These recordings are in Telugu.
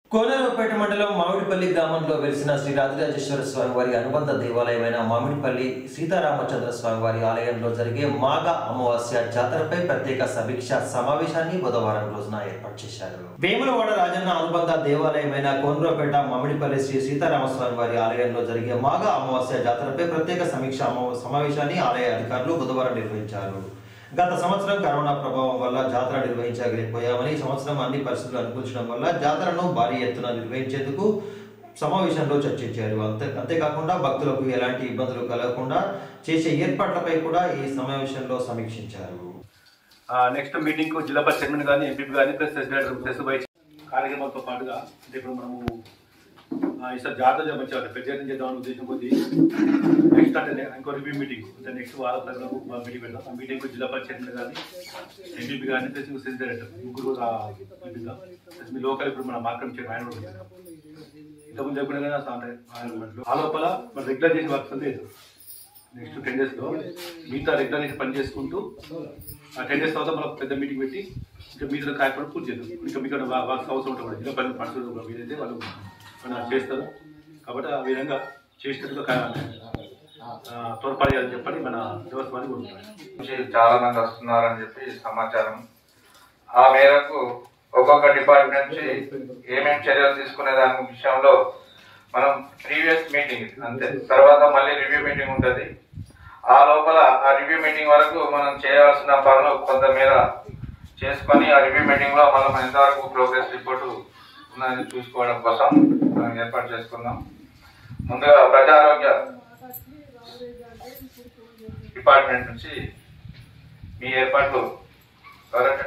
కోనరావుపేట మండలం మామిడిపల్లి గ్రామంలో వెలిసిన శ్రీ రాజరాజేశ్వర స్వామి వారి అనుబంధ దేవాలయమైన మామిడిపల్లి సీతారామచంద్ర స్వామి వారి ఆలయంలో జరిగే మాఘ అమావాస్య జాతరపై ప్రత్యేక సమీక్ష సమావేశాన్ని బుధవారం రోజున ఏర్పాటు చేశారు వేములవాడ రాజన్న అనుబంధ దేవాలయమైన కోనరావుపేట మామిడిపల్లి శ్రీ సీతారామస్వామి వారి ఆలయంలో జరిగే మాఘ అమావాస్య జాతరపై ప్రత్యేక సమీక్ష అమా- సమావేశాన్ని ఆలయ అధికారులు బుధవారం నిర్వహించారు గత సంవత్సరం కరోనా ప్రభావం వల్ల జాతర నిర్వహించలేకపోయామని ఈ సంవత్సరం అన్ని పరిస్థితులు అనుకూలించడం వల్ల జాతరను భారీ ఎత్తున నిర్వహించేందుకు సమావేశంలో చర్చించారు అంతే అంతేకాకుండా భక్తులకు ఎలాంటి ఇబ్బందులు కలగకుండా చేసే ఏర్పాట్లపై కూడా ఈ సమావేశంలో సమీక్షించారు నెక్స్ట్ మీటింగ్ కు జిల్లా పరిషత్ చైర్మన్ కానీ ఎంపీ కానీ ప్లస్ ప్రెసిడెంట్ ప్లస్ వైస్ కార్యక్రమాలతో పాటుగా అంటే ఇప్పుడు మనము ఆ, ఈసారి జాగ్రత్త మంచిగా ప్రచారం చేద్దామని ఉద్దేశం కొద్ది నెక్స్ట్ అంటే ne- ఇంకో రివ్యూ మీటింగ్ అంటే నెక్స్ట్ వారం తరగతి మీటింగ్ పెడతాం ఆ మీటింగ్ జిల్లా పరిషత్ చైర్మన్ కానీ ఎంపీ కానీ ప్లస్ ఇంకో సెస్ డైరెక్టర్ ముగ్గురు ఆ పిలుద్దాం. ప్లస్ మీ లోకల్ ఇప్పుడు మన మార్కెట్ చైర్మన్ ఆయన కూడా ఉంటారు. ఇంతకుముందు చెప్పిన కానీ అసలు అంటే ఆయన ఆ లోపల మన రెగ్యులర్ చేసి వర్క్స్ లేదు నెక్స్ట్ టెన్ డేస్ లో మిగతా రెగ్యులర్ చేసి పని చేసుకుంటూ ఆ టెన్ డేస్ తర్వాత మనం పెద్ద మీటింగ్ పెట్టి ఇంకా మిగతా కార్యక్రమం పూర్తి చేద్దాం ఇంకా మీకు వర్క్స్ అవసరం ఉంటుంది కూడా ఇంకా పని పనులు వీలైతే వాళ్ళు మన చేస్తారు కాబట్టి ఆ విధంగా చేసినట్టుగా కా- ఆ, తోడ్పడేయాలని చెప్పని మన దేవస్థానానికి కోరుకుంటున్నాం నుంచి చాలా మంది వస్తున్నారని చెప్పి సమాచారం ఆ మేరకు ఒక్కొక్క డిపార్ట్మెంట్ నుంచి ఏమేమి చర్యలు తీసుకునే దాని విషయంలో మనం ప్రీవియస్ మీటింగ్ అంతే తర్వాత మళ్ళీ రివ్యూ మీటింగ్ ఉంటుంది ఆ లోపల ఆ రివ్యూ మీటింగ్ వరకు మనం చేయాల్సిన పనులు కొంతమేర చేసుకొని ఆ రివ్యూ మీటింగ్ లో మనం ఎంతవరకు ప్రోగ్రెస్ రిపోర్ట్ ఉన్నదని చూసుకోవడం కోసం మనం ఏర్పాటు చేసుకుందాం ముందుగా ప్రజారోగ్య డిపార్ట్మెంట్ నుంచి మీ ఏర్పాట్లు ఎవరంటే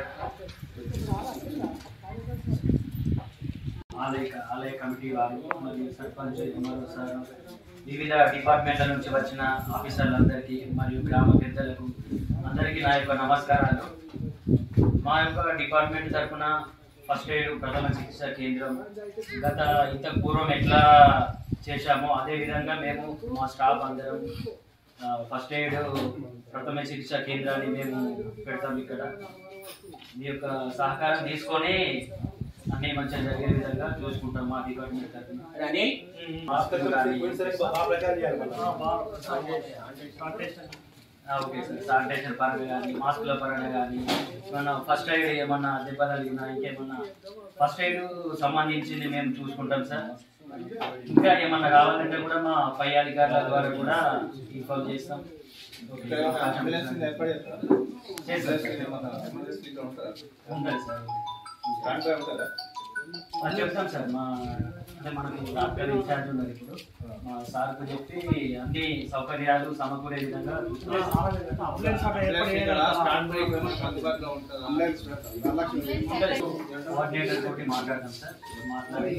ఆలయ ఆలయ కమిటీ వారు మరియు సర్పంచ్ ఎంఆర్ఓ సార్ వివిధ డిపార్ట్మెంట్ల నుంచి వచ్చిన ఆఫీసర్లందరికీ మరియు గ్రామ పెద్దలకు అందరికీ నా యొక్క నమస్కారాలు మా యొక్క డిపార్ట్మెంట్ తరఫున ఫస్ట్ ఎయిడ్ ప్రథమ చికిత్స కేంద్రం గత ఇంతకు పూర్వం ఎట్లా చేశామో అదే విధంగా మేము మా స్టాఫ్ అందరం ఆ, ఫస్ట్ ఎయిడ్ ప్రథమ చికిత్స కేంద్రాన్ని మేము పెడతాం ఇక్కడ మీ యొక్క సహకారం తీసుకొని అన్ని మంచిగా జరిగే విధంగా చూసుకుంటాం మా డిపార్ట్మెంట్ తరఫున మాస్కులు కానీ ఆ, ఓకే సార్ శానిటేషన్ పరంగా కానీ మాస్కుల పరంగా కానీ మన ఫస్ట్ ఎయిడ్ ఏమన్నా దెబ్బ తగిలినా ఇంకేమన్నా ఫస్ట్ ఎయిడ్ సంబంధించింది మేము చూసుకుంటాం సార్ ఇంకా ఏమన్నా కావాలంటే కూడా మా పై అధికారుల ద్వారా కూడా ఇన్ఫార్మ్ చేస్తాం చేస్తాం సార్. ఉంటుంది సార్ అది చెప్తాం సార్ మా అంటే మనకు డాక్టర్ ఇన్ఛార్జ్ ఉన్నారు ఇప్పుడు మా సార్కు చెప్పి అన్ని సౌకర్యాలు సమకూరే విధంగా కోఆర్డినేటర్ తోటి మాట్లాడతాం సార్ మాట్లాడి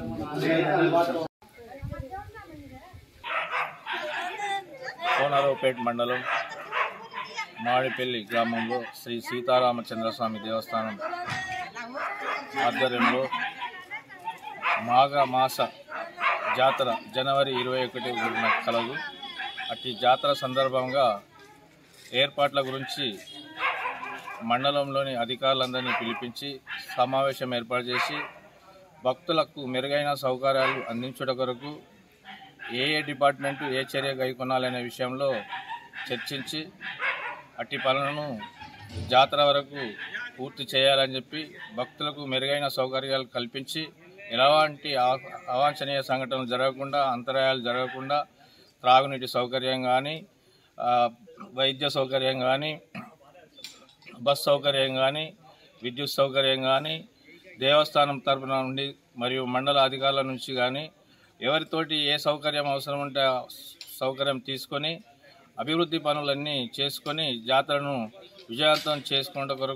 కోనరావుపేట మండలం మామిడిపల్లి గ్రామంలో శ్రీ సీతారామచంద్రస్వామి దేవస్థానం ఆధ్వర్యంలో మాఘ మాస జాతర జనవరి ఇరవై ఒకటి కలదు అట్టి జాతర సందర్భంగా ఏర్పాట్ల గురించి మండలంలోని అధికారులందరినీ పిలిపించి సమావేశం ఏర్పాటు చేసి భక్తులకు మెరుగైన సౌకర్యాలు అందించుట కొరకు ఏ ఏ డిపార్ట్మెంటు ఏ చర్య కైకొనాలనే విషయంలో చర్చించి అట్టి పనులను జాతర వరకు పూర్తి చేయాలని చెప్పి భక్తులకు మెరుగైన సౌకర్యాలు కల్పించి ఎలాంటి ఆ- అవాంఛనీయ సంఘటనలు జరగకుండా అంతరాయాలు జరగకుండా త్రాగునీటి సౌకర్యం కానీ వైద్య సౌకర్యం కానీ బస్ సౌకర్యం కానీ విద్యుత్ సౌకర్యం కానీ దేవస్థానం తరపున నుండి మరియు మండల అధికారుల నుంచి కానీ ఎవరితోటి ఏ సౌకర్యం అవసరం ఉంటే ఆ సౌకర్యం తీసుకొని అభివృద్ధి పనులన్నీ చేసుకొని జాతరను విజయవంతం చేసుకునే కొరకు